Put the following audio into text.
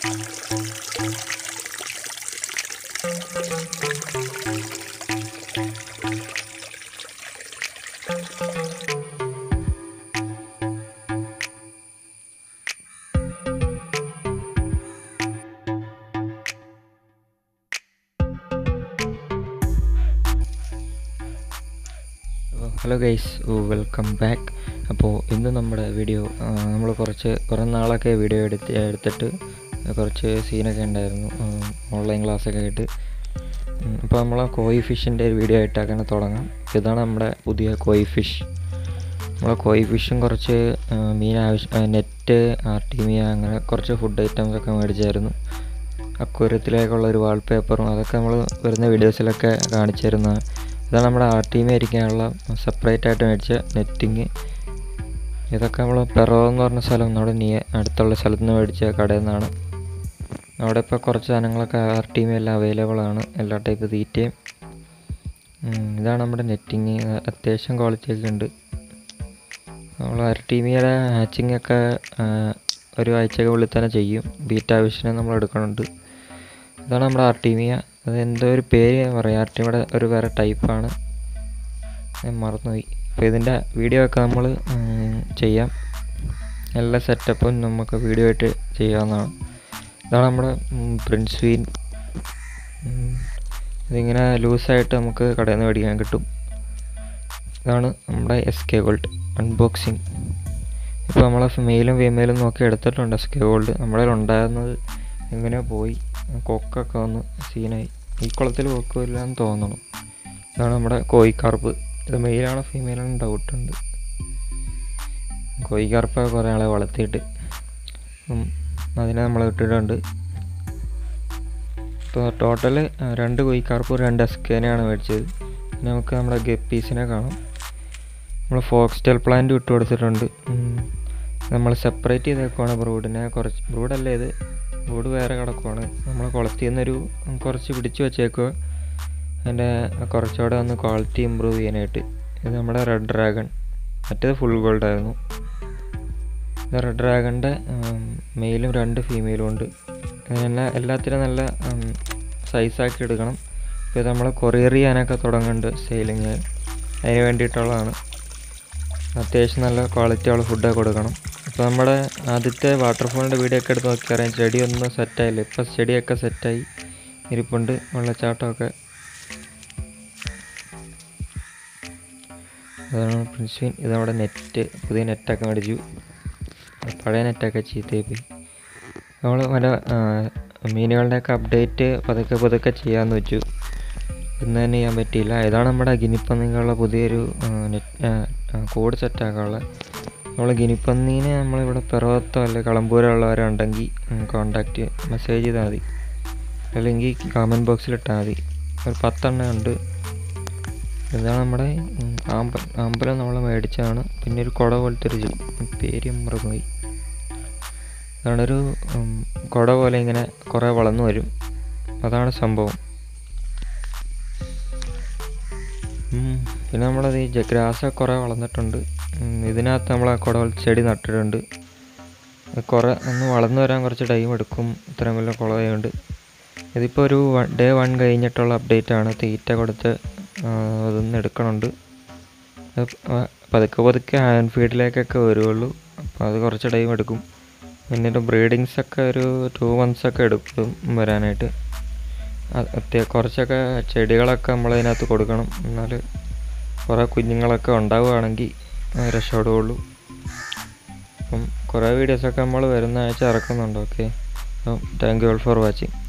hello guys welcome back അപ്പോൾ ഇന്ന് നമ്മുടെ വീഡിയോ നമ്മൾ കുറച്ച് കുറേ നാളൊക്കെ വീഡിയോ എടുത്ത് എടുത്തിട്ട് കുറച്ച് സീനൊക്കെ ഉണ്ടായിരുന്നു ഓൺലൈൻ ക്ലാസ്സൊക്കെ ആയിട്ട് അപ്പോൾ നമ്മൾ കോയി ഫിഷിൻ്റെ ഒരു വീഡിയോ ആയിട്ടൊക്കെ തുടങ്ങാം ഇതാണ് നമ്മുടെ പുതിയ കോയി ഫിഷ് നമ്മൾ കോയി ഫിഷും കുറച്ച് ആ, മീൻ ആവശ്യം നെറ്റ് ആർട്ടിമിയ അങ്ങനെ കുറച്ച് ഫുഡ് ഐറ്റംസ് ഒക്കെ മേടിച്ചായിരുന്നു അക്വരത്തിലേക്കുള്ള ഒരു വാൾപേപ്പറും അതൊക്കെ നമ്മൾ വരുന്ന വീഡിയോസിലൊക്കെ കാണിച്ചു തരുന്ന ഇതാണ് നമ്മുടെ ആർട്ടിമിയ ഇരിക്കാനുള്ള സെപ്പറേറ്റ് ആയിട്ട് മേടിച്ച നെറ്റിങ് ഇതൊക്കെ നമ്മൾ പെറോ എന്ന് പറഞ്ഞ സ്ഥലം നമ്മുടെ നിയ അടുത്തുള്ള സ്ഥലത്ത് നിന്ന് മേടിച്ച കടയിൽ നിന്നാണ് അവിടെ ഇപ്പോൾ കുറച്ച് സാധനങ്ങളൊക്കെ ആർ ടി എല്ലാം അവൈലബിൾ ആണ് എല്ലാ ടൈപ്പ് തീറ്റയും ഉം, ഇതാണ് നമ്മുടെ നെറ്റിങ് അത്യാവശ്യം ക്വാളിറ്റി ഒക്കെ ഉണ്ട് നമ്മൾ ആർ ടി മിയുടെ ഹാച്ചിങ് ഒക്കെ ആ, ഒരു ആഴ്ചയൊക്കെ ഉള്ളിൽ തന്നെ ചെയ്യും ബീറ്റാ വിഷനെ നമ്മൾ എടുക്കുന്നുണ്ട് ഇതാണ് നമ്മുടെ ആർട്ടീമിയ അത് എന്തോ ഒരു പേര് പറയാം ആർട്ടിമിയുടെ ഒരു വേറെ ടൈപ്പാണ് ഞാൻ മറന്നുപോയി അപ്പോൾ ഇതിൻ്റെ വീഡിയോ ഒക്കെ നമ്മൾ ചെയ്യാം എല്ലാ സെറ്റപ്പും നമുക്ക് വീഡിയോ ആയിട്ട് ചെയ്യാവുന്നതാണ് ഇതാണ് നമ്മുടെ പ്രിൻസ് വീൻ ഉം, ഇതിങ്ങനെ ലൂസായിട്ട് നമുക്ക് കടയിൽ നിന്ന് മേടിക്കാൻ കിട്ടും ഇതാണ് നമ്മുടെ എസ് കെ ഗോൾഡ് അൺബോക്സിങ് ഇപ്പോൾ നമ്മളെ മെയിലും ഫീമെയിലും നോക്കി എടുത്തിട്ടുണ്ട് എസ് കെ ഗോൾഡ് നമ്മുടെ ഉണ്ടായിരുന്നത് എങ്ങനെയോ പോയി കൊക്കൊക്കെ വന്ന് സീനായി ഈ കുളത്തിൽ കൊക്കില്ല എന്ന് തോന്നണം ഇതാണ് നമ്മുടെ കോയിക്കാർപ്പ് ഇത് മെയിലാണോ ഫീമെയിലാണോ ഡൗട്ട് ഉണ്ട് കോയിക്കാർപ്പ് കുറേ ആളെ വളർത്തിയിട്ട് ഉം, അതിനെ നമ്മൾ ഇട്ടിട്ടുണ്ട് ഇപ്പോൾ ടോട്ടൽ രണ്ട് കോയിക്കാർപ്പ് രണ്ട് എസ്കേനെയാണ് മേടിച്ചത് പിന്നെ നമുക്ക് നമ്മുടെ ഗപ്പീസിനെ കാണാം നമ്മൾ ഫോക്സ്റ്റൽ പ്ലാന്റ് വിട്ട് കൊടുത്തിട്ടുണ്ട് നമ്മൾ സെപ്പറേറ്റ് ചെയ്തേക്കുവാണ് ബ്രൂഡിനെ കുറച്ച് ബ്രൂഡല്ല ഇത് ബ്രൂഡ് വേറെ കിടക്കുവാണ് നമ്മൾ കുളത്തിൽ നിന്നൊരു കുറച്ച് പിടിച്ചു വെച്ചേക്കുക അതിൻ്റെ കുറച്ചുകൂടെ ഒന്ന് ക്വാളിറ്റി ഇമ്പ്രൂവ് ചെയ്യാനായിട്ട് ഇത് നമ്മുടെ റെഡ് ഡ്രാഗൺ മറ്റേത് ഫുൾ ഗോൾഡ് ആയിരുന്നു ഇത് റെഡ് ഡ്രാഗണിൻ്റെ മെയിലും രണ്ട് ഫീമെയിലും ഉണ്ട് എല്ലാ എല്ലാത്തിനും നല്ല സൈസാക്കി എടുക്കണം ഇപ്പോൾ ഇത് നമ്മൾ കൊറിയർ ചെയ്യാനൊക്കെ തുടങ്ങുന്നുണ്ട് സെയിലിങ് അതിന് വേണ്ടിയിട്ടുള്ളതാണ് അത്യാവശ്യം നല്ല ക്വാളിറ്റിയുള്ള ഫുഡൊക്കെ കൊടുക്കണം ഇപ്പോൾ നമ്മുടെ ആദ്യത്തെ വാട്ടർഫോളിൻ്റെ വീഡിയോ ഒക്കെ എടുത്ത് നോക്കിയറിയാം ചെടിയൊന്നും സെറ്റായില്ല ഇപ്പോൾ ചെടിയൊക്കെ സെറ്റായി ഇരിപ്പുണ്ട് വെള്ളച്ചാട്ടമൊക്കെ അതാണ് പ്രിൻസ്വിൻ ഇത് നമ്മുടെ നെറ്റ് പുതിയ നെറ്റൊക്കെ മേടിച്ചു പഴയ നെറ്റൊക്കെ ചീത്തയായി പോയി നമ്മൾ മറ്റേ ആ, മീനുകളുടെയൊക്കെ അപ്ഡേറ്റ് പതുക്കെ പതുക്കെ ചെയ്യാമെന്ന് വെച്ചു ഇന്ന് തന്നെ ചെയ്യാൻ പറ്റിയില്ല ഇതാണ് നമ്മുടെ ഗിനിപ്പന്നിക്കുള്ള പുതിയൊരു ആ, നെറ്റ് ആ, ആ, കോഡ് സെറ്റാക്കാനുള്ള നമ്മൾ ഗിനിപ്പന്നീനെ നമ്മളിവിടെ പിറവത്തോ അല്ലെങ്കിൽ കളമ്പൂരോ ഉള്ളവരുണ്ടെങ്കിൽ കോണ്ടാക്റ്റ് മെസ്സേജ് ചെയ്താൽ മതി അല്ലെങ്കിൽ കമൻറ്റ് ബോക്സിൽ ഇട്ടാൽ മതി ഒരു പത്തെണ്ണം ഉണ്ട് ഇതാണ് നമ്മുടെ ഉം, ആമ്പൽ ആമ്പലം നമ്മൾ മേടിച്ചതാണ് പിന്നെ ഒരു കുട പോലത്തെ ഒരു ചെടി പേര് ഞാൻ മറന്നുപോയി അതാണൊരു ഉം, കുട പോലെ ഇങ്ങനെ കുറേ വളർന്നു വരും അതാണ് സംഭവം ഉം, പിന്നെ നമ്മളത് ഈ ഗ്രാസ് കുറേ വളർന്നിട്ടുണ്ട് ഉം, ഇതിനകത്ത് നമ്മൾ ആ കുടവൽ ചെടി നട്ടിട്ടുണ്ട് അത് കുറേ ഒന്ന് വളർന്നു വരാൻ കുറച്ച് ടൈം എടുക്കും ഇത്രയും വലിയ കുളമായതുകൊണ്ട് ഇതിപ്പോൾ ഒരു ഡേ വൺ കഴിഞ്ഞിട്ടുള്ള അപ്ഡേറ്റ് ആണ് തീറ്റ കൊടുത്ത് ആ, അതൊന്ന് എടുക്കണുണ്ട് അത് പ- പതുക്കെ പതുക്കെ ഹാൻഡ് ഫീഡിലേക്കൊക്കെ വരുള്ളൂ അപ്പോൾ അത് കുറച്ച് ടൈം എടുക്കും പിന്നെ ബ്രീഡിങ്സ് ഒക്കെ ഒരു ടു മന്ത്സ് ഒക്കെ എടുക്കും വരാനായിട്ട് അ- അത്യ- കുറച്ചൊക്കെ ചെടികളൊക്കെ നമ്മൾ അതിനകത്ത് കൊടുക്കണം എന്നാൽ കുറേ കുഞ്ഞുങ്ങളൊക്കെ ഉണ്ടാവുകയാണെങ്കിൽ ആ, രക്ഷപ്പെടുകയുള്ളൂ അപ്പം കുറേ വീഡിയോസൊക്കെ നമ്മൾ വരുന്ന ആഴ്ച ഇറക്കുന്നുണ്ട് ഓക്കെ അപ്പം thank you all for watching